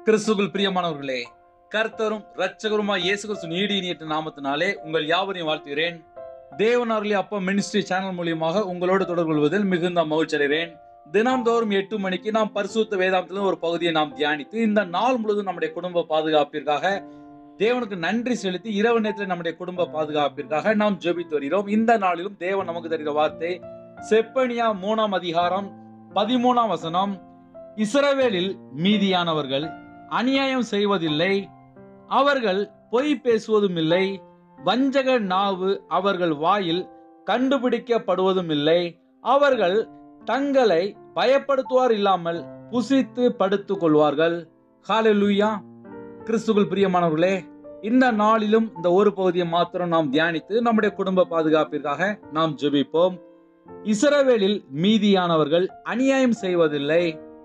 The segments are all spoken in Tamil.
கிறிஸ்துக்குள் பிரியமானவர்களே கர்த்தரும் இரட்சகருமாய் இயேசு கிறிஸ்து நீடி இனியற்ற நாமத்தினாலே உங்கள் யாவரையும் வாழ்த்துகிறேன் தேவனார்லி அப்பா மினிஸ்ட்ரி சேனல் மூலியமாக உங்களோடு தொடர்பு கொள்வதில் மிகுந்த மகிழ்ச்சி அடைகிறேன் தினம்தோறும் எட்டு மணிக்கு நாம் பரிசுத்த வேதாந்தத்தில் ஒரு பகுதியை நாம் தியானித்து இந்த நாள் முழுவதும் நம்முடைய குடும்ப பாதுகாப்பிற்காக தேவனுக்கு நன்றி செலுத்தி இரவு நேரத்தில் நம்முடைய குடும்ப பாதுகாப்பிற்காக நாம் ஜெபித்து வருகிறோம் இந்த நாளிலும் தேவன் நமக்கு தருகிற வார்த்தை செப்பனியா மூணாம் அதிகாரம் பதிமூணாம் வசனம் இஸ்ரவேலில் மீதியானவர்கள் அநியாயம் செய்வதில்லை அவர்கள் பொய் பேசுவதும் இல்லை வஞ்சக நாவு அவர்கள் வாயில் கண்டுபிடிக்கப்படுவதும் இல்லை அவர்கள் தங்களை பயப்படுத்துவார் இல்லாமல் புசித்து படுத்துக் கொள்வார்கள் ஹalleluya கிறிஸ்துக்குள் பிரியமானவர்களே இந்த நாளிலும் இந்த ஒரு பகுதியை மாத்திரம் நாம் தியானித்து நம்முடைய குடும்ப பாதுகாப்பிற்காக நாம் ஜெபிப்போம் இஸ்ரவேலில் மீதியானவர்கள் அநியாயம் செய்வதில்லை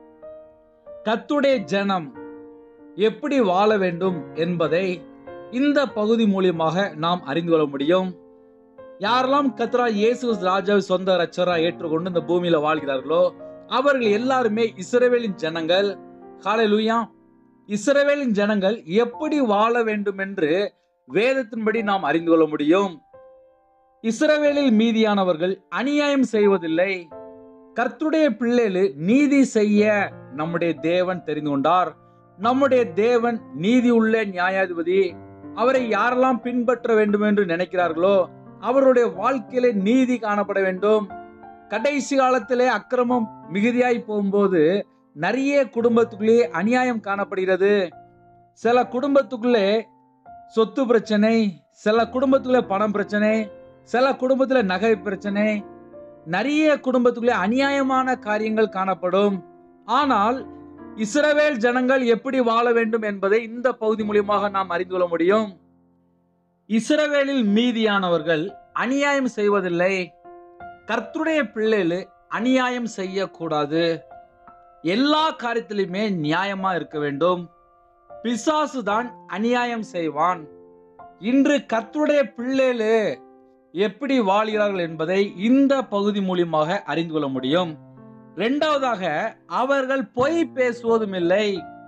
கத்துடைய ஜனம் எப்படி வாழ வேண்டும் என்பதை இந்த பகுதி மூலியமாக நாம் அறிந்து கொள்ள முடியும் யாரெல்லாம் கத்ரா இயேசு ராஜாவை சொந்த ரச்சரா ஏற்றுக்கொண்டு இந்த பூமியில வாழ்கிறார்களோ அவர்கள் எல்லாருமே இஸ்ரவேலின் ஜனங்கள் ஹalleluya இஸ்ரவேலின் ஜனங்கள் எப்படி வாழ வேண்டும் என்று வேதத்தின்படி நாம் அறிந்து கொள்ள முடியும் இஸ்ரவேலில் மீதியானவர்கள் அநியாயம் செய்வதில்லை கர்த்துடைய பிள்ளைகள் நீதி செய்ய நம்முடைய தேவன் தெரிந்து கொண்டார் நம்முடைய தேவன் நீதி உள்ள நியாயாதிபதி அவரை யாரெல்லாம் பின்பற்ற வேண்டும் என்று நினைக்கிறார்களோ அவருடைய வாழ்க்கையில நீதி காணப்பட வேண்டும் கடைசி காலத்திலே அக்கிரமம் மிகுதியாய் போகும்போது நிறைய குடும்பத்துக்குள்ளே அநியாயம் காணப்படுகிறது சில குடும்பத்துக்குள்ளே சொத்து பிரச்சனை சில குடும்பத்துக்குள்ளே பணம் பிரச்சனை சில குடும்பத்துல நகை பிரச்சனை நிறைய குடும்பத்துக்குள்ளே அநியாயமான காரியங்கள் காணப்படும் ஆனால் இஸ்ரவேல் ஜனங்கள் எப்படி வாழ வேண்டும் என்பதை இந்த பகுதி மூலியமாக நாம் அறிந்து கொள்ள முடியும் இஸ்ரவேலில் மீதியானவர்கள் அநியாயம் செய்வதில்லை கர்த்தருடைய பிள்ளைகள் அநியாயம் செய்யக்கூடாது எல்லா காரியத்திலுமே நியாயமா இருக்க வேண்டும் பிசாசு தான் அநியாயம் செய்வான் இன்று கர்த்தருடைய பிள்ளைகளு எப்படி வாழ்கிறார்கள் என்பதை இந்த பகுதி மூலியமாக அறிந்து கொள்ள முடியும் இரண்டாவதாக அவர்கள் பொய் பேசுவதும் இல்லை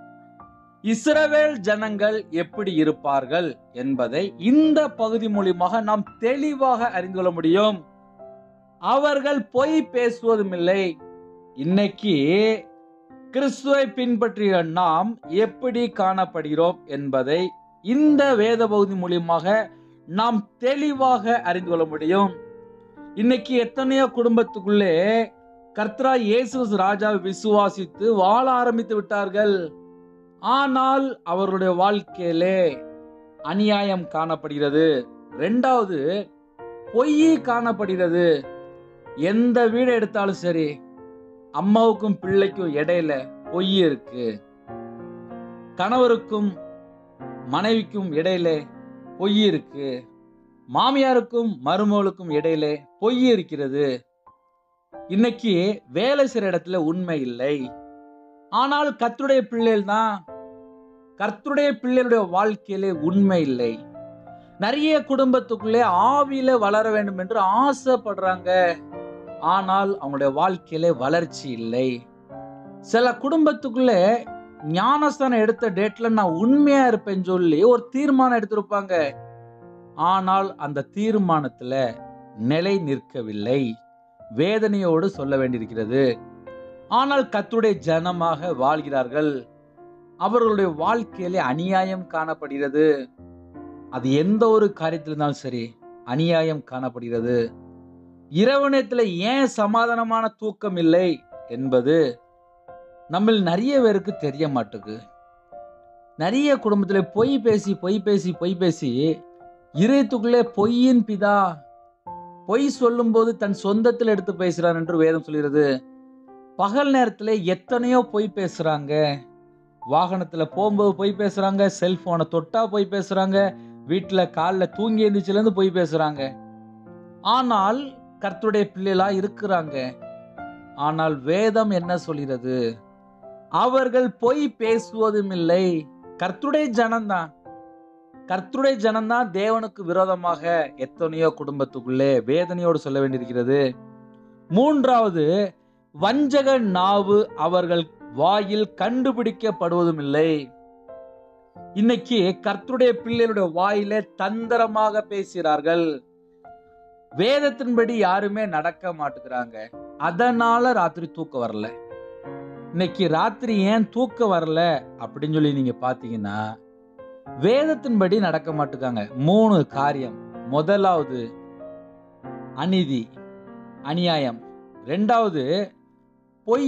இஸ்ரவேல் ஜனங்கள் எப்படி இருப்பார்கள் என்பதை இந்த பகுதி மூலியமாக நாம் தெளிவாக அறிந்து கொள்ள முடியும் அவர்கள் பொய் பேசுவதும் இல்லை இன்னைக்கு கிறிஸ்துவை பின்பற்றிய நாம் எப்படி காணப்படுகிறோம் என்பதை இந்த வேத பகுதி மூலியமாக நாம் தெளிவாக அறிந்து கொள்ள முடியும் இன்னைக்கு எத்தனையோ குடும்பத்துக்குள்ளே கர்த்தரா இயேசு ராஜாவை விசுவாசித்து வாழ ஆரம்பித்து விட்டார்கள் ஆனால் அவருடைய வாழ்க்கையிலே அநியாயம் காணப்படுகிறது ரெண்டாவது பொய் காணப்படுகிறது எந்த வீடு எடுத்தாலும் சரி அம்மாவுக்கும் பிள்ளைக்கும் இடையில பொய் இருக்கு கணவருக்கும் மனைவிக்கும் இடையில பொய் இருக்கு மாமியாருக்கும் மருமகளுக்கும் இடையில பொய் இருக்கிறது இன்னைக்கு வேலை செய்யற இடத்துல உண்மை இல்லை ஆனால் கர்த்தருடைய பிள்ளைகள் தான் கர்த்தருடைய பிள்ளைகளுடைய வாழ்க்கையிலே உண்மை இல்லை நிறைய குடும்பத்துக்குள்ளே ஆவியில வளர வேண்டும் என்று ஆசைப்படுறாங்க ஆனால் அவங்களுடைய வாழ்க்கையிலே வளர்ச்சி இல்லை சில குடும்பத்துக்குள்ளே ஞானஸ்தானம் எடுத்த டேட்ல நான் உண்மையா இருப்பேன்னு சொல்லி ஒரு தீர்மானம் எடுத்திருப்பாங்க ஆனால் அந்த தீர்மானத்துல நிலை நிற்கவில்லை வேதனையோடு சொல்ல வேண்டியிருக்கிறது ஆனால் கத்துடைய ஜனமாக வாழ்கிறார்கள் அவர்களுடைய வாழ்க்கையிலே அநியாயம் காணப்படுகிறது அது எந்த ஒரு காரியத்தில் இருந்தாலும் சரி அநியாயம் காணப்படுகிறது இரவு நேரத்தில் ஏன் சமாதானமான தூக்கம் இல்லை என்பது நம்ம நிறைய பேருக்கு தெரிய மாட்டுக்கு நிறைய குடும்பத்தில் பொய் பேசி பொய் பேசி பொய் பேசி இதயத்துக்குள்ளே பொய்யின் பிதா பொய் சொல்லும்போது தன் சொந்தத்தில் எடுத்து பேசுறார் என்று வேதம் சொல்கிறது பகல் நேரத்தில் எத்தனையோ பொய் பேசுறாங்க வாகனத்துல போகும்போது பொய் பேசுறாங்க செல்போனை தொட்டா பொய் பேசுறாங்க வீட்டுல காலில் தூங்கி எழுந்திரிச்சுல இருந்து பொய் பேசுறாங்க ஆனால் கர்த்தருடைய பிள்ளைகளா இருக்கிறாங்க ஆனால் வேதம் என்ன சொல்கிறது அவர்கள் பொய் பேசுவதும் இல்லை கர்த்தருடைய ஜனம்தான் கர்த்தருடைய ஜனம்தான் தேவனுக்கு விரோதமாக எத்தனையோ குடும்பத்துக்குள்ளே வேதனையோடு சொல்ல வேண்டியிருக்கிறது மூன்றாவது வஞ்சக நாவு அவர்கள் வாயில் கண்டுபிடிக்கப்படுவதும் இல்லை இன்னைக்கு கர்த்தருடைய பிள்ளைகளுடைய வாயிலே தந்திரமாக பேசுகிறார்கள் வேதத்தின்படி யாருமே நடக்க மாட்டுக்கிறாங்க அதனால ராத்திரி தூக்கம் வரல இன்னைக்கு ராத்திரி ஏன் தூக்கம் வரல அப்படின்னு சொல்லி நீங்க பாத்தீங்கன்னா வேதத்தின்படி நடக்க மாட்டுக்காங்க மூணு காரியம் முதலாவது அநீதி அநியாயம் ரெண்டாவது பொய்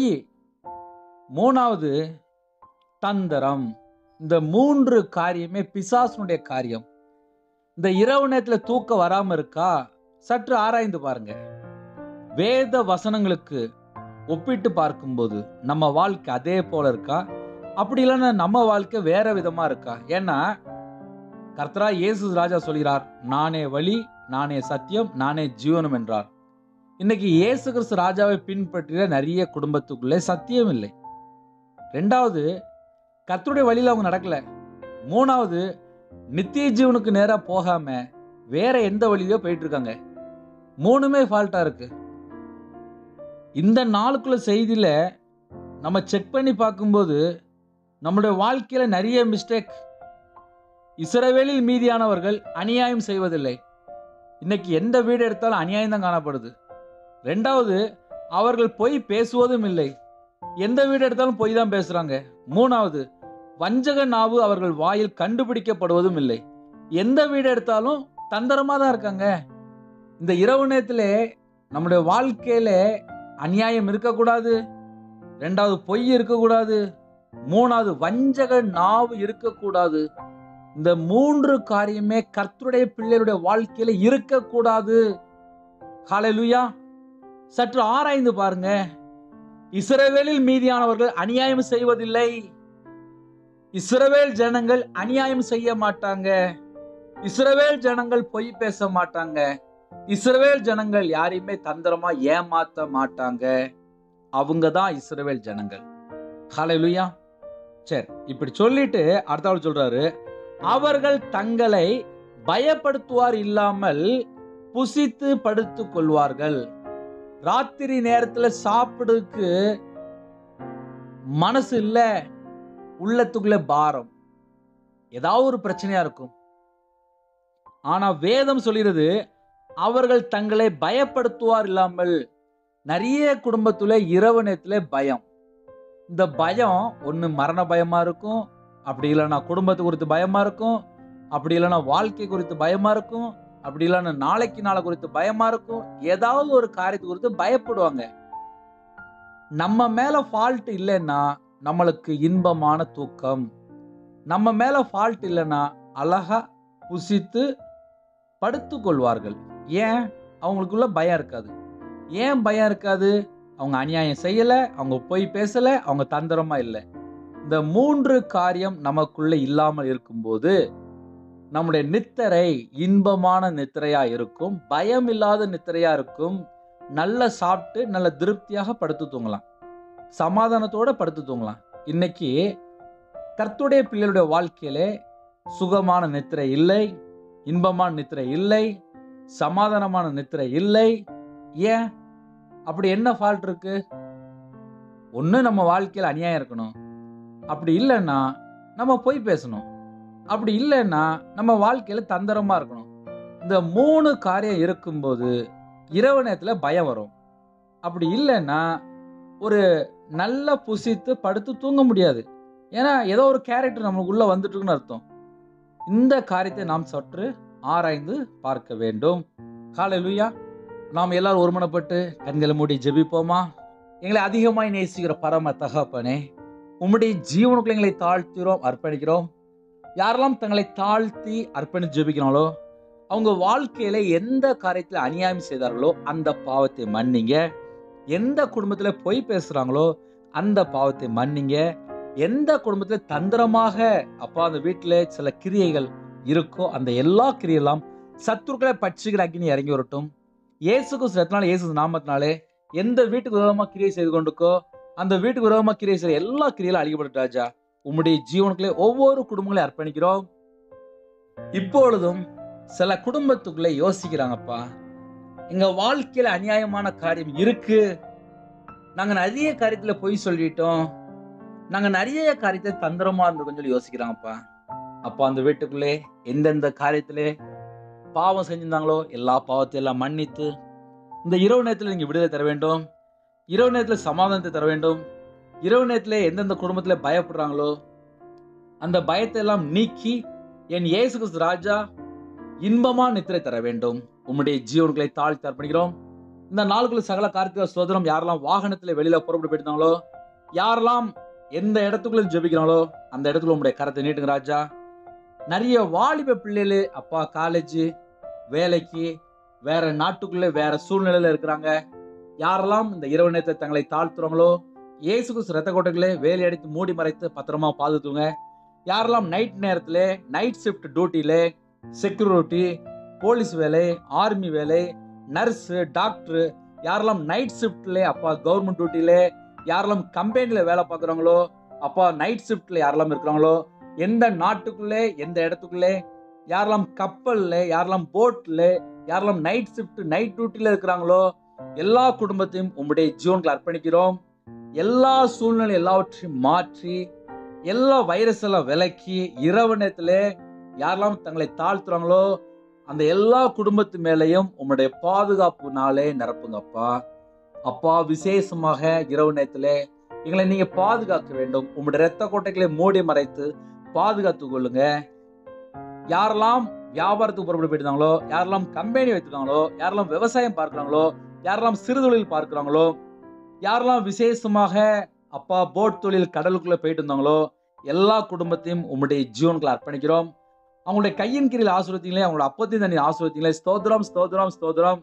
மூணாவது தந்திரம் இந்த மூன்று காரியமே பிசாசுனுடைய காரியம் இந்த இரவு நேரத்துல தூக்கம் வராம இருக்கா சற்று ஆராய்ந்து பாருங்க வேத வசனங்களுக்கு ஒப்பிட்டு பார்க்கும்போது நம்ம வாழ்க்கை அதே போல இருக்கா அப்படி இல்லைன்னா நம்ம வாழ்க்கை வேற விதமா இருக்கா ஏன்னா கர்த்தரா இயேசு ராஜா சொல்கிறார் நானே வழி நானே சத்தியம் நானே ஜீவனம் என்றார் இன்னைக்கு இயேசு கிறிஸ்து ராஜாவை பின்பற்றிய நிறைய குடும்பத்துக்குள்ளே சத்தியம் இல்லை ரெண்டாவது கர்த்தருடைய வழியில அவங்க நடக்கல மூணாவது நித்திய ஜீவனுக்கு நேரா போகாம வேற எந்த வழியிலயோ போயிட்டு இருக்காங்க மூணுமே ஃபால்ட்டா இருக்கு இந்த நாளுக்குள்ள செய்தியில நம்ம செக் பண்ணி பார்க்கும்போது நம்முடைய வாழ்க்கையில நிறைய மிஸ்டேக் இஸ்ரவேலில் மீதியானவர்கள் அநியாயம் செய்வதில்லை இன்னைக்கு எந்த வீடு எடுத்தாலும் அநியாயம் தான் காணப்படுது ரெண்டாவது அவர்கள் பொய் பேசுவதும் இல்லை எந்த வீடு எடுத்தாலும் பொய் தான் பேசுறாங்க மூணாவது வஞ்சக நாவு அவர்கள் வாயில் கண்டுபிடிக்கப்படுவதும் இல்லை எந்த வீடு எடுத்தாலும் தந்திரமா தான் இருக்காங்க இந்த இரவு நேரத்திலே நம்முடைய வாழ்க்கையில அநியாயம் இருக்கக்கூடாது ரெண்டாவது பொய் இருக்கக்கூடாது மூணாவது வஞ்சக நாவு இருக்கக்கூடாது இந்த மூன்று காரியமே கர்த்தருடைய பிள்ளைகளுடைய வாழ்க்கையில இருக்கக்கூடாது ஹalleluya சற்று ஆராய்ந்து பாருங்க இஸ்ரவேலில் மீதியானவர்கள் அநியாயம் செய்வதில்லை இஸ்ரவேல் ஜனங்கள் அநியாயம் செய்ய மாட்டாங்க இஸ்ரவேல் ஜனங்கள் பொய் பேச மாட்டாங்க இஸ்ரவேல் ஜனங்கள் யாரையுமே தந்திரமா ஏமாத்த மாட்டாங்க அவங்க தான் இஸ்ரவேல் ஜனங்கள் ஹalleluya சரி இப்படி சொல்லிட்டு அடுத்த ஆள் சொல்றாரு அவர்கள் தங்களை பயப்படுத்துவார் இல்லாமல் புசித்து படுத்துக் கொள்வார்கள் ராத்திரி நேரத்துல சாப்பிடுறதுக்கு மனசு இல்ல உள்ளத்துக்குள்ள பாரம் ஏதாவது ஒரு பிரச்சனையா இருக்கும் ஆனா வேதம் சொல்கிறது அவர்கள் தங்களை பயப்படுத்துவார் இல்லாமல் நிறைய குடும்பத்துல இரவு நேரத்துல பயம் இந்த பயம் ஒண்ணு மரண பயமா இருக்கும் அப்படி இல்லைன்னா குடும்பத்தை குறித்து பயமா இருக்கும் அப்படி இல்லைன்னா வாழ்க்கை குறித்து பயமா இருக்கும் அப்படி இல்லைன்னா நாளைக்கு நாளை குறித்து பயமா இருக்கும் ஏதாவது ஒரு காரியத்தை குறித்து பயப்படுவாங்க நம்ம மேல ஃபால்ட் இல்லைன்னா நம்மளுக்கு இன்பமான தூக்கம் நம்ம மேல ஃபால்ட் இல்லைன்னா அழகா புசித்து படுத்து கொள்வார்கள் ஏன் அவங்களுக்குள்ள பயம் இருக்காது ஏன் பயம் இருக்காது அவங்க அநியாயம் செய்யல அவங்க பொய் பேசல அவங்க தந்திரமா இல்லை இந்த மூன்று காரியம் நமக்குள்ள இல்லாமல் இருக்கும்போது நம்முடைய நித்திரை இன்பமான நித்திரையா இருக்கும் பயம் இல்லாத நித்திரையா இருக்கும் நல்ல சாப்பிட்டு நல்ல திருப்தியாக படுத்து தூங்கலாம் சமாதானத்தோட படுத்து தூங்கலாம் இன்னைக்கு கர்த்துடைய பிள்ளைகளுடைய வாழ்க்கையிலே சுகமான நித்திரை இல்லை இன்பமான நித்திரை இல்லை சமாதானமான நித்திரை இல்லை ஏன் அப்படி என்ன ஃபால்ட் இருக்கு ஒன்று நம்ம வாழ்க்கையில் அநியாயம் இருக்கணும் அப்படி இல்லைன்னா நம்ம போய் பேசணும் அப்படி இல்லைன்னா நம்ம வாழ்க்கையில தந்திரமா இருக்கணும் இந்த மூணு காரியம் இருக்கும்போது இரவு நேரத்தில் பயம் வரும் அப்படி இல்லைன்னா ஒரு நல்ல புசித்து படுத்து தூங்க முடியாது ஏன்னா ஏதோ ஒரு கேரக்டர் நம்மளுக்குள்ள வந்துட்டு இருக்குன்னு அர்த்தம் இந்த காரியத்தை நாம் சற்று ஆராய்ந்து பார்க்க வேண்டும் காலையிலுயா நாம் எல்லாரும் ஒருமனப்பட்டு கண்களை மூடி ஜெபிப்போமா எங்களை அதிகமாய் நேசிக்கிற பரம தகப்பனே உம்முடைய ஜீவனுக்குள்ள எங்களை தாழ்த்துகிறோம் அர்ப்பணிக்கிறோம் யாரெல்லாம் தங்களை தாழ்த்தி அர்ப்பணித்து ஜெபிக்கிறாங்களோ அவங்க வாழ்க்கையில எந்த காரியத்துல அநியாயம் செய்தார்களோ அந்த பாவத்தை மன்னிங்க எந்த குடும்பத்துல பொய் பேசுறாங்களோ அந்த பாவத்தை மன்னிங்க எந்த குடும்பத்துல தந்திரமாக அப்பா அந்த வீட்டுல சில கிரியைகள் இருக்கோ அந்த எல்லா கிரியெல்லாம் சத்துருக்களை பட்சிக்கிற அக்னி இறங்கி வரட்டும் இயேசுக்கு சிலத்தினால இயேசு நாமத்தினாலே எந்த வீட்டுக்கு விரோதமா கிரியை செய்து கொண்டுக்கோ அந்த வீட்டுக்கு விரோதமா கிரியை செய்ய எல்லா கிரியையிலும் அழிக்கப்பட்டு ராஜா உம்முடைய ஜீவனுக்குள்ளே ஒவ்வொரு குடும்பங்களையும் அர்ப்பணிக்கிறோம் இப்பொழுதும் சில குடும்பத்துக்குள்ளே யோசிக்கிறாங்கப்பா எங்க வாழ்க்கையில அநியாயமான காரியம் இருக்கு நாங்க நிறைய காரியத்துல பொய் சொல்லிட்டோம் நாங்க நிறைய காரியத்தை தந்திரமா இருந்திருக்கோம் சொல்லி யோசிக்கிறாங்கப்பா அப்பா அந்த வீட்டுக்குள்ளே எந்தெந்த காரியத்திலே பாவம் செஞ்சிருந்தாங்களோ எல்லா பாவத்தையும் எல்லாம் மன்னித்து இந்த இரவு நேரத்தில் நீங்கள் விடுதலை தர வேண்டும் இரவு நேரத்தில் சமாதானத்தை தர வேண்டும் இரவு நேரத்தில் எந்தெந்த குடும்பத்தில் பயப்படுறாங்களோ அந்த பயத்தை எல்லாம் நீக்கி என் இயேசு கிறிஸ்து ராஜா இன்பமா நித்திரை தர வேண்டும் உம்முடைய ஜீவன்களை தாழ்த்தி அர்ப்பணிக்கிறோம் இந்த நாளுக்குள்ள சகல கார்த்திகை சோதனம் யாரெல்லாம் வாகனத்துல வெளியில புறப்பட்டு போயிருந்தாங்களோ யாரெல்லாம் எந்த இடத்துக்குள்ள ஜெபிக்கிறாங்களோ அந்த இடத்துல உங்களுடைய கரத்தை நீட்டுங்க ராஜா நிறைய வாலிப பிள்ளைகளு அப்பா காலேஜ் வேலைக்கு வேற நாட்டுக்குள்ள வேற சூழ்நிலையில இருக்கிறாங்க யாரெல்லாம் இந்த இரவு நேரத்தை தங்களை தாழ்த்துறாங்களோ இயேசு கிறிஸ்து ரத்த கோட்டைகளே வேலை அடித்து மூடி மறைத்து பத்திரமா பாதுகாத்துங்க யாரெல்லாம் நைட் நேரத்துல நைட் ஷிஃப்ட் டியூட்டியில செக்யூரிட்டி போலீஸ் வேலை ஆர்மி வேலை நர்ஸு டாக்டர் யாரெல்லாம் நைட் ஷிஃப்ட்ல அப்பா கவர்மெண்ட் டியூட்டியில யாரெல்லாம் கம்பெனில வேலை பார்க்குறவங்களோ அப்பா நைட் ஷிஃப்ட்ல யாரெல்லாம் இருக்கிறாங்களோ எந்த நாட்டுக்குள்ளே எந்த இடத்துக்குள்ளே யாரெல்லாம் கப்பல்ல யாரெல்லாம் போட்ல யாரெல்லாம் நைட் ஷிஃப்ட் நைட் டியூட்டில இருக்கிறாங்களோ எல்லா குடும்பத்தையும் உங்களுடைய ஜீவன்களை அர்ப்பணிக்கிறோம் எல்லா சூழ்நிலை எல்லாவற்றையும் மாற்றி எல்லா வைரஸ் எல்லாம் விலக்கி இரவு நேரத்துல யாரெல்லாம் தங்களை தாழ்த்துறாங்களோ அந்த எல்லா குடும்பத்து மேலையும் உம்முடைய பாதுகாப்புனாலே நிரப்புங்கப்பா அப்பா விசேஷமாக இரவு நேரத்துல எங்களை நீங்க பாதுகாக்க வேண்டும் உம்முடைய ரத்த கோட்டைகளை மூடி மறைத்து பாதுகாத்து கொள்ளுங்க யாரெல்லாம் வியாபாரத்துக்கு புறப்பட்டு போயிருந்தாங்களோ யாரெல்லாம் கம்பெனி வைத்திருக்காங்களோ யாரெல்லாம் விவசாயம் பார்க்கறாங்களோ யாரெல்லாம் சிறு தொழில் பார்க்கறாங்களோ யாரெல்லாம் விசேஷமாக அப்பா போட் தொழில் கடலுக்குள்ள போயிட்டு இருந்தாங்களோ எல்லா குடும்பத்தையும் உம்முடைய ஜீவன்களை அர்ப்பணிக்கிறோம் அவங்களுடைய கையின் கீழில் ஆசுரத்தீங்களே அவங்களோட அப்பத்தையும் தண்ணி ஆசுரத்தீங்களே ஸ்தோத்திரம் ஸ்தோத்திரம் ஸ்தோத்திரம்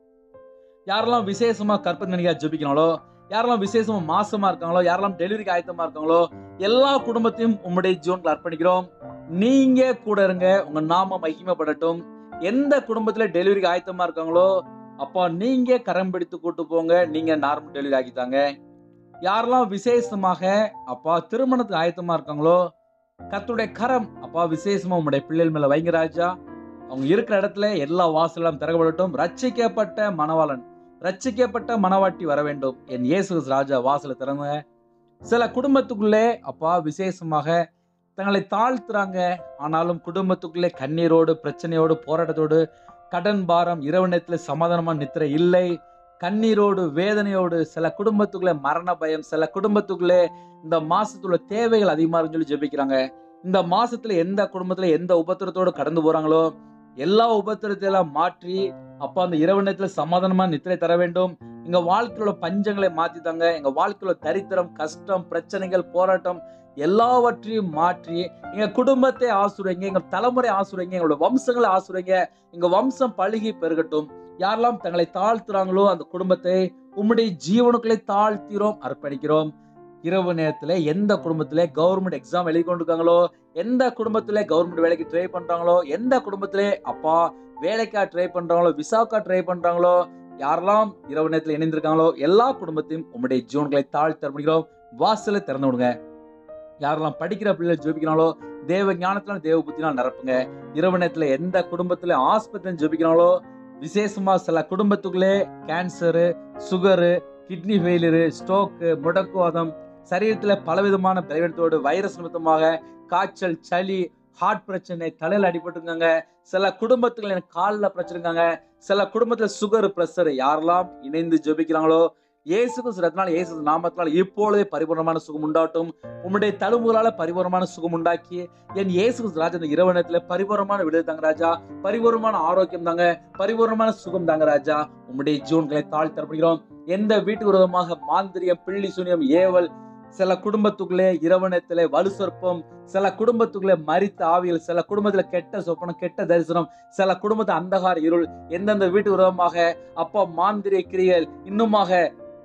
யாரெல்லாம் விசேஷமா கற்பனை நினைக்கா ஜெபிக்கிறாங்களோ யாரெல்லாம் விசேஷமா மாசமா இருக்காங்களோ யாரெல்லாம் டெலிவரிக்கு ஆயத்தமா இருக்காங்களோ எல்லா குடும்பத்தையும் உம்முடைய ஜீவன்களை அர்ப்பணிக்கிறோம் நீங்க கூட இருங்க உங்க நாம மகிமைப்படட்டும் எந்த குடும்பத்துல டெலிவரிக்கு ஆயத்தமா இருக்காங்களோ அப்பா நீங்க கரம் பிடித்து கூட்டு போங்க நீங்க நார்மல் டெலிவரி ஆக்கித்தாங்க யாரெல்லாம் விசேஷமாக அப்பா திருமணத்துக்கு ஆயத்தமா இருக்காங்களோ கர்த்தருடைய கரம் அப்பா விசேஷமா உங்களுடைய பிள்ளைகள் மேல வைங்க ராஜா அவங்க இருக்கிற இடத்துல எல்லா வாசலும் திறக்கப்படட்டும் ரட்சிக்கப்பட்ட மணவாளன் ரட்சிக்கப்பட்ட மணவாட்டி வர வேண்டும் என் இயேசு கிறிஸ்து ராஜா வாசலை திறங்க சில குடும்பத்துக்குள்ளே அப்பா விசேஷமாக தங்களை தாழ்த்துறாங்க ஆனாலும் குடும்பத்துக்குள்ளே கண்ணீரோடு பிரச்சனையோடு போராட்டத்தோடு கடன் பாரம் இரவு நேரத்தில் சமாதானமான நித்திரை இல்லை கண்ணீரோடு வேதனையோடு சில குடும்பத்துக்குள்ளே மரண பயம் சில குடும்பத்துக்குள்ளே இந்த மாசத்துல தேவைகள் அதிகமா இருக்குன்னு சொல்லி ஜெபிக்கிறாங்க இந்த மாசத்துல எந்த குடும்பத்துல எந்த உபத்திரத்தோடு கடந்து போறாங்களோ எல்லா உபத்திரத்தையெல்லாம் மாற்றி அப்பா அந்த இரவு நேரத்துல சமாதானமா நித்திரை தர வேண்டும் எங்க வாழ்க்கையோட பஞ்சங்களை மாத்தி தாங்க எங்க வாழ்க்கையோட தரித்திரம் கஷ்டம் பிரச்சனைகள் போராட்டம் எல்லாவற்றையும் மாற்றி எங்க குடும்பத்தை ஆசுரைங்க எங்க தலைமுறை ஆசுரைங்க எங்களோட வம்சங்களை ஆசுரைங்க எங்க வம்சம் பழுகி பெருகட்டும் யாரெல்லாம் தங்களை தாழ்த்துறாங்களோ அந்த குடும்பத்தை உம்முடைய ஜீவனுக்களை தாழ்த்திரோம் அர்ப்பணிக்கிறோம் இரவு நேரத்துல எந்த குடும்பத்துல கவர்மெண்ட் எக்ஸாம் எழுதி கொண்டிருக்காங்களோ எந்த குடும்பத்துல கவர்மெண்ட் வேலைக்கு ட்ரை பண்றாங்களோ எந்த குடும்பத்துல அப்பா வேலைக்கா ட்ரை பண்றாங்களோ விசாக்கா ட்ரை பண்றாங்களோ யாரெல்லாம் இரவு நேரத்துல இணைந்திருக்காங்களோ எல்லா குடும்பத்தையும் உம்முடைய ஜீவன்களை தாழ்த்தி அர்ப்பணிக்கிறோம் வாசலை திறந்து விடுங்க யாரெல்லாம் படிக்கிற பிள்ளைகள் ஜெபிக்கிறாங்களோ தேவ ஞானத்தினால தேவ புத்தினால் நிரப்புங்க இரவு நேரத்துல எந்த குடும்பத்துல ஆஸ்பத்திரி ஜெபிக்கிறாங்களோ விசேஷமா சில குடும்பத்துக்குள்ளே cancer sugar kidney failure stroke முடக்குவாதம் சரீரத்துல பலவிதமான பலவீனத்தோடு வைரஸ் நிமித்தமாக காய்ச்சல் சளி ஹார்ட் பிரச்சனை தலையில அடிபட்டுருக்காங்க சில குடும்பத்துல எனக்கு காலில் பிரச்சனை இருக்காங்க சில குடும்பத்துல சுகர் பிரஷர் யாரெல்லாம் இணைந்து ஜெபிக்கிறாங்களோ இயேசுக்கு சிறத்தினால் இயேசு நாமத்தினால் இப்பொழுதே பரிபூர்ணமான சுகம் உண்டாட்டும் உம்முடைய தழும்புகளால பரிபூர்ணமான சுகம் உண்டாக்கி என் இயேசு ராஜா இந்த இரவு நேரத்துல பரிபூர்ணமான விடுதலை தாங்க ராஜா பரிபூர்ணமான ஆரோக்கியம் தாங்க பரிபூர்ணமான சுகம் தாங்க ராஜா உம்முடைய ஜீவன்களை தாழ் தரப்படுகிறோம் எந்த வீட்டு விரோதமாக மாந்திரியம் பிள்ளி சூனியம் ஏவல் சில குடும்பத்துக்குள்ளே இரவணத்திலே வலு சொற்பம் சில குடும்பத்துக்குள்ளே மரித்த ஆவியல் சில குடும்பத்துல கெட்ட சொப்பனம் கெட்ட தரிசனம் சில குடும்பத்து அந்தகார இருள் எந்தெந்த வீட்டு விரோதமாக அப்பா மாந்திரிய கிரியல் இன்னுமாக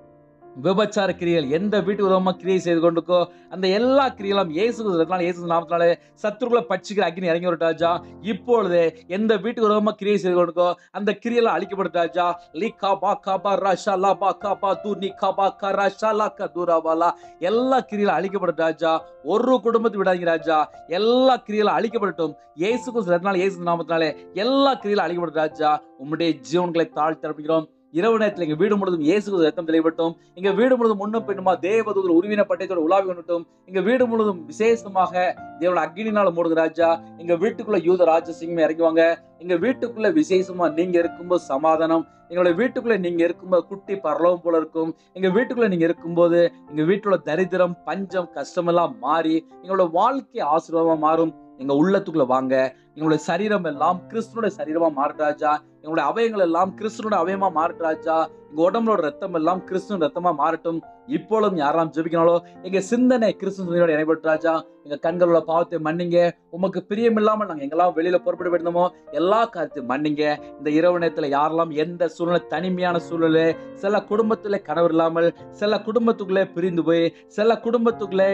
விபச்சார கிரியல் எந்த வீட்டு விரோதமா கிரியை செய்து கொண்டிருக்கோ அந்த எல்லா கிரியலும் இயேசு கிறிஸ்துவினால இயேசு நாமத்தினாலே சத்துருக்குள்ள பட்சிக்கிற அக்னி இறங்கி வரட்டாஜா இப்பொழுது எந்த வீட்டு விரோதமா கிரியை செய்து கொண்டிருக்கோ அந்த கிரியெல்லாம் அழிக்கப்பட்டாஜா லீ கா பா கா பா ரஷா லா பா கா பா தூ நீ கா பா கா ரஷா லா கா தூரா பாலா எல்லா கிரியலும் அழிக்கப்பட்டாஜா ஒரு குடும்பத்தை விடாதீங்க ராஜா எல்லா கிரியலும் அழிக்கப்படட்டும் இயேசு கிறிஸ்து இயேசு நாமத்தினாலே எல்லா கிரியலும் அழிக்கப்பட்ட ராஜா உம்முடைய ஜீவன்களை தாழ்த்தி தரப்புகிறோம் இரவு நேரத்தில் எங்க வீடு முழுவதும் இயேசு கிறிஸ்து ரத்தம் தெளிவட்டும் எங்க வீடு முழுவதும் முன்னும் பின்னுமா தேவதூதர் உருவின பட்டயத்தோட உலாவி கொண்டுட்டும் எங்க வீடு முழுவதும் விசேஷமாக தேவனோட அக்னினால மூடுங்க ராஜா எங்க வீட்டுக்குள்ள யூத ராஜசிங்கமே இறங்குவாங்க எங்க வீட்டுக்குள்ள விசேஷமா நீங்க இருக்கும்போது சமாதானம் எங்களோட வீட்டுக்குள்ள நீங்க இருக்கும்போது குட்டி பரலவம் போல இருக்கும் எங்க வீட்டுக்குள்ள நீங்க இருக்கும்போது எங்க வீட்டுல தரித்திரம் பஞ்சம் கஷ்டமெல்லாம் மாறி எங்களோட வாழ்க்கை ஆசீர்வாதமா மாறும் எங்க உள்ளத்துக்குள்ள வாங்க எங்களுடைய சரீரம் எல்லாம் கிறிஸ்துனுடைய சரீரமா மாறட்டாஜா எங்களுடைய அவயங்கள் எல்லாம் கிறிஸ்துனுடைய அவயமா மாறட்டாஜா எங்க உடம்புலோட ரத்தம் எல்லாம் கிறிஸ்துவ ரத்தமா மாறட்டும் இப்பொழுதும் யாரெல்லாம் ஜெபிக்கனாலோ எங்க சிந்தனை கிறிஸ்துவ இணைபட்டாஜா எங்க கண்களோட பாவத்தை மன்னிங்க உமக்கு பிரியம் இல்லாம நாங்க எங்கெல்லாம் வெளியில புறப்பட வேண்டுமோ எல்லா காரியத்தையும் மன்னிங்க இந்த இரவு நேரத்துல யாரெல்லாம் எந்த சூழ்நிலை தனிமையான சூழ்நிலை சில குடும்பத்துல கணவர் இல்லாமல் சில குடும்பத்துக்குள்ளே பிரிந்து போய் சில குடும்பத்துக்குள்ளே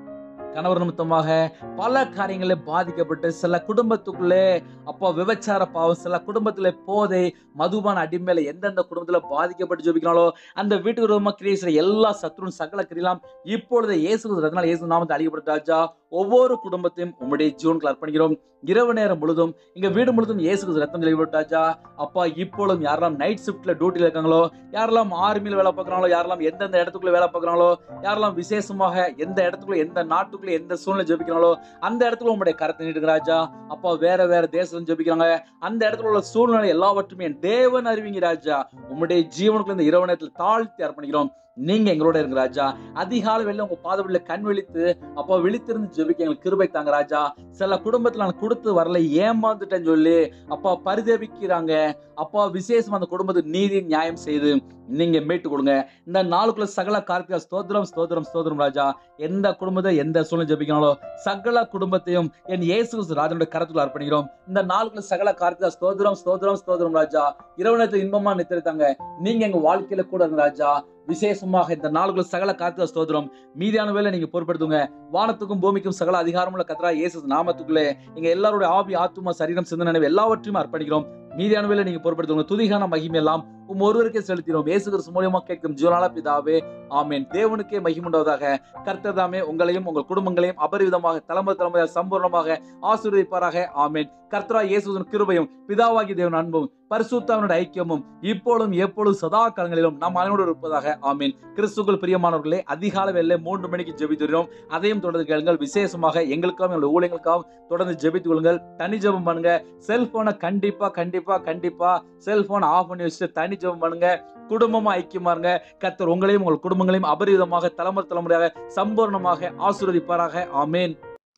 கணவர் நிமித்தமாக பல காரியங்களில் பாதிக்கப்பட்டு சில குடும்பத்துக்குள்ளே அப்போ விபச்சார பாவம் சில குடும்பத்துல போதை மதுபான அடிமையில எந்தெந்த குடும்பத்துல பாதிக்கப்பட்டு ஜெபிக்கிறாங்களோ அந்த வீட்டுக்கு விரோதமா கிரியை செய்யற எல்லா சத்ருன் சகல கிரியலாம் இப்பொழுது இயேசு ரத்னால் இயேசு நாமத்தை அழிக்கப்பட்டாச்சா ஒவ்வொரு குடும்பத்தையும் உம்முடைய ஜீவனுக்கு அர்ப்பணிக்கிறோம் இரவு நேரம் முழுதும் எங்க வீடு முழுதும் இயேசு ரத்தம் தெளிவிட்டாச்சா அப்பா இப்பொழுதும் யாரெல்லாம் நைட் ஷிஃப்ட்ல டியூட்டில இருக்காங்களோ யாரெல்லாம் ஆர்மியில் வேலை பார்க்குறாங்களோ யாரெல்லாம் எந்தெந்த இடத்துக்குள்ள வேலை பார்க்குறாங்களோ யாரெல்லாம் விசேஷமாக எந்த இடத்துக்குள்ள எந்த நாட்டுக்குள்ள எந்த சூழ்நிலை ஜெபிக்கிறாங்களோ அந்த இடத்துல உங்களுடைய கரத்தை நீட்டுங்க ராஜா அப்பா வேற வேற தேசம் ஜெபிக்கிறாங்க அந்த இடத்துல உள்ள சூழ்நிலை எல்லாவற்றுமே என் தேவன் அறிவிங்க ராஜா உம்முடைய ஜீவனுக்குள்ள இந்த இரவு நேரத்தில் தாழ்த்தி அர்ப்பணிக்கிறோம் நீங்க எங்களோட இருங்க ராஜா அதிகாலை வெளில உங்க பாதவெளியில கண் விழித்து அப்போ விழித்திருந்து ஜெபிக்க எங்களுக்கு கிருபை தாங்க ராஜா சில குடும்பத்துல நான் கொடுத்து வரல ஏமாந்துட்டேன்னு சொல்லி அப்பா பரிதபிக்கிறாங்க அப்பா விசேஷம் அந்த குடும்பத்துக்கு நீதி நியாயம் செய்து நீங்க மீட்டு கொடுங்க இந்த நாளுக்குள்ள சகல கார்த்திகா ஸ்தோத்திரம் ஸ்தோத்திரம் ஸ்தோத்திரம் ராஜா எந்த குடும்பத்தை எந்த சூழ்நிலை ஜெபிக்கனாலோ சகல குடும்பத்தையும் என் இயேசு கிறிஸ்து ராஜனுடைய கரத்துல அர்ப்பணிக்கிறோம் இந்த நாளுக்குள்ள சகல கார்த்திகா ஸ்தோத்திரம் ஸ்தோத்திரம் ஸ்தோத்திரம் ராஜா இரவு நேரத்தில் இன்பமா நித்திருத்தாங்க நீங்க எங்க வாழ்க்கையில கூட இருங்க ராஜா விசேஷமாக இந்த நாளுக்குள்ள சகல கார்த்திகா ஸ்தோத்திரம் மீதியான வேலை நீங்க பொறுப்படுத்துங்க வானத்துக்கும் பூமிக்கும் சகல அதிகாரமுள்ள கத்ரா இயேசு நாமத்துக்குள்ளே எங்க எல்லாருடைய ஆவி ஆத்துமா சரீரம் சிந்தனை நினைவு எல்லாவற்றையும் அர்ப்பணிக்கிறோம் மீதியான வேலை நீங்க பொறுப்படுத்துங்க துதிகான மகிமை எல்லாம் உம் ஒருவருக்கே செலுத்தினோம் இயேசு கிறிஸ்து மூலியமா கேட்கும் ஜீவனால பிதாவே ஆமென் தேவனுக்கே மகிமுண்டவதாக கர்த்தர் தாமே உங்களையும் உங்கள் குடும்பங்களையும் அபரிவிதமாக தலைமுறை தலைமுறையாக சம்பூர்ணமாக ஆசீர்வதிப்பாராக ஆமென் கர்த்தரா இயேசுவின் கிருபையும் பிதாவாகி தேவன் அன்பும் பரிசுத்தாவினுடைய ஐக்கியமும் இப்பொழுதும் எப்பொழுதும் சதா காலங்களிலும் நாம் அனைவரோடு இருப்பதாக ஆமீன் கிறிஸ்துக்கள் பிரியமானவர்களே அதிகாலை வேலை மூன்று மணிக்கு ஜெபித்துறோம் அதையும் தொடர்ந்து கேளுங்கள் விசேஷமாக எங்களுக்காகவும் எங்களுடைய ஊழியங்களுக்காகவும் தொடர்ந்து ஜெபித்துக் கொள்ளுங்கள் தனி ஜெபம் பண்ணுங்க செல்போனை கண்டிப்பா கண்டிப்பா கண்டிப்பா செல்போனை ஆஃப் பண்ணி வச்சுட்டு தனி ஜெபம் பண்ணுங்க குடும்பமா ஐக்கியமா இருங்க கர்த்தர் உங்களையும் உங்கள் குடும்பங்களையும் அபரிவிதமாக தலைமுறை தலைமுறையாக சம்பூர்ணமாக ஆசீர்வதிப்பாராக ஆமேன்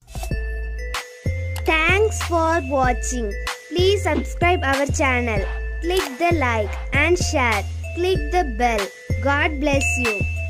Thanks for watching. Please subscribe our channel. Click the like and share. Click the bell. God bless you.